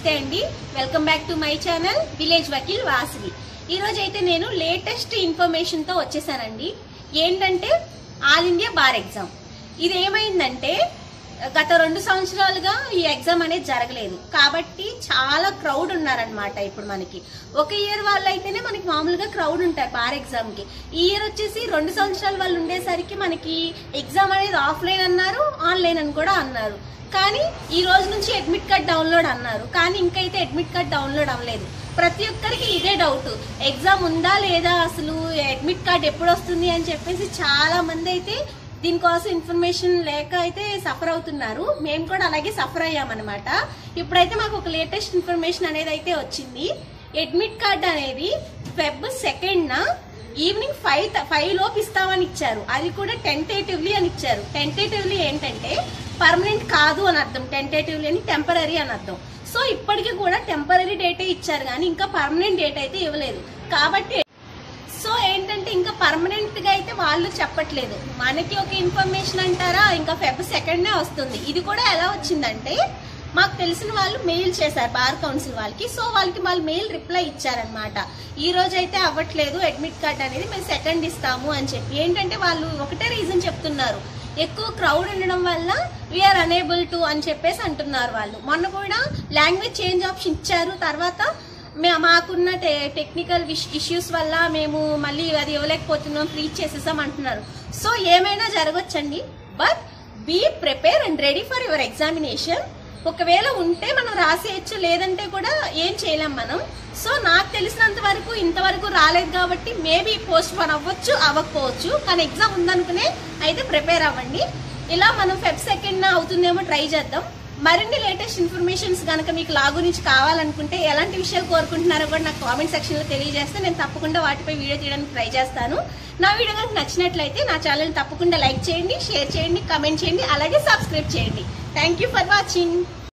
నమస్తే అండి welcome back to my channel village Vakil వాసిని ఈ రోజు అయితే నేను లేటెస్ట్ ఇన్ఫర్మేషన్ తో వచ్చేసానండి ఏంటంటే ఆల్ ఇండియా బార్ ఎగ్జామ్ ఇది ఏమైందంటే గత రెండు సంవత్సరాలుగా ఈ ఎగ్జామ్ అనేది జరగలేదు కాబట్టి చాలా క్రౌడ్ ఉన్నారనమాట ఇప్పుడు మనకి ఒక ఇయర్ వాళ్ళు అయితేనే మనకి మామూలుగా క్రౌడ్ ఉంటారు బార్ ఎగ్జామ్ కి ఈ ఇయర్ వచ్చేసి రెండు సంవత్సరాల వాళ్ళు ఉండేసరికి మనకి ఎగ్జామ్ అనేది ఆఫ్లైన్ అన్నారు ఆన్లైన్ అని కూడా అన్నారు కానీ ఈ రోజు నుంచి అడ్మిట్ కార్డ్ డౌన్లోడ్ అన్నారు కానీ ఇంకైతే అడ్మిట్ కార్డ్ డౌన్లోడ్ అవ్వలేదు ప్రతి ఒక్కరికి ఇదే డౌట్ ఎగ్జామ్ ఉందా లేదా అసలు అడ్మిట్ కార్డ్ ఎప్పుడు వస్తుంది అని చెప్పేసి చాలా మంది అయితే దీనికోసం ఇన్ఫర్మేషన్ లేక అయితే సఫర్ అవుతున్నారు మేము కూడా అలాగే సఫర్ అయ్యామన్నమాట ఇప్పుడైతే మాకు ఒక లేటెస్ట్ ఇన్ఫర్మేషన్ అనేది అయితే వచ్చింది అడ్మిట్ కార్డ్ అనేది Feb second evening five five లోపు ఇస్తామని ఇచ్చారు అది కూడా టెంటేటివ్లీ అని ఇచ్చారు టెంటేటివ్లీ ఏంటంటే పర్మనెంట్ కాదు అని అర్థం టెంటేటివ్లీ అని టెంపరీ అని అర్థం సో ఇప్పటికీ కూడా టెంపరీ డేటే ఇచ్చారు కానీ ఇంకా పర్మనెంట్ డేట్ అయితే ఇవ్వలేదు కాబట్టి సో ఏంటంటే ఇంకా పర్మనెంట్ గా అయితే వాళ్ళు చెప్పట్లేదు మనకి ఒక ఇన్ఫర్మేషన్ అంటారా ఇంకా ఫెబ్ సెకండ్ వస్తుంది ఇది కూడా ఎలా వచ్చిందంటే మాకు తెలిసిన వాళ్ళు మెయిల్ చేశారు బార్ కౌన్సిల్ వాళ్ళకి సో వాళ్ళకి వాళ్ళు మెయిల్ రిప్లై ఇచ్చారనమాట ఈ రోజు అయితే అవ్వట్లేదు అడ్మిట్ కార్డ్ అనేది మేము సెకండ్ ఇస్తాము అని చెప్పి ఏంటంటే వాళ్ళు ఒకటే రీజన్ చెప్తున్నారు ఎక్కువ క్రౌడ్ ఉండడం వల్ల వీఆర్ అనేబుల్ టు అని చెప్పేసి అంటున్నారు వాళ్ళు మొన్న కూడా లాంగ్వేజ్ చేంజ్ ఆప్షన్ ఇచ్చారు తర్వాత మే- మాకున్న టె- టెక్నికల్ విష్- ఇష్యూస్ వల్ల మేము మళ్ళీ అది ఇవ్వలేకపోతున్నాం ఫ్రీ చేసేసాం అంటున్నారు సో ఏమైనా జరగచ్చండి but be prepare and ready for your examination ఒకవేళ ఉంటే మనం రాసేయచ్చు లేదంటే కూడా ఏం చేయలేం మనం సో నాకు తెలిసినంత వరకు ఇంతవరకు రాలేదు కాబట్టి మేబీ పోస్ట్ పోన్ అవ్వచ్చు అవ్వకపోవచ్చు కానీ ఎగ్జామ్ ఉందనుకునే అయితే ప్రిపేర్ అవ్వండి ఇలా మనం ఫెబ్ సెకండ్ అవుతుందేమో ట్రై చేద్దాం మరిన్ని లేటెస్ట్ ఇన్ఫర్మేషన్స్ కనుక మీకు లా గురించి కావాలనుకుంటే ఎలాంటి విషయాలు కోరుకుంటున్నారో కూడా నాకు కామెంట్ సెక్షన్ లో తెలియజేస్తే నేను తప్పకుండా వాటిపై వీడియో తీయడానికి ట్రై చేస్తాను నా వీడియో కనుక నచ్చినట్లయితే నా ఛానల్ తప్పకుండా లైక్ చేయండి షేర్ చేయండి కమెంట్ చేయండి అలాగే సబ్స్క్రైబ్ చేయండి థ్యాంక్ యూ ఫర్ వాచింగ్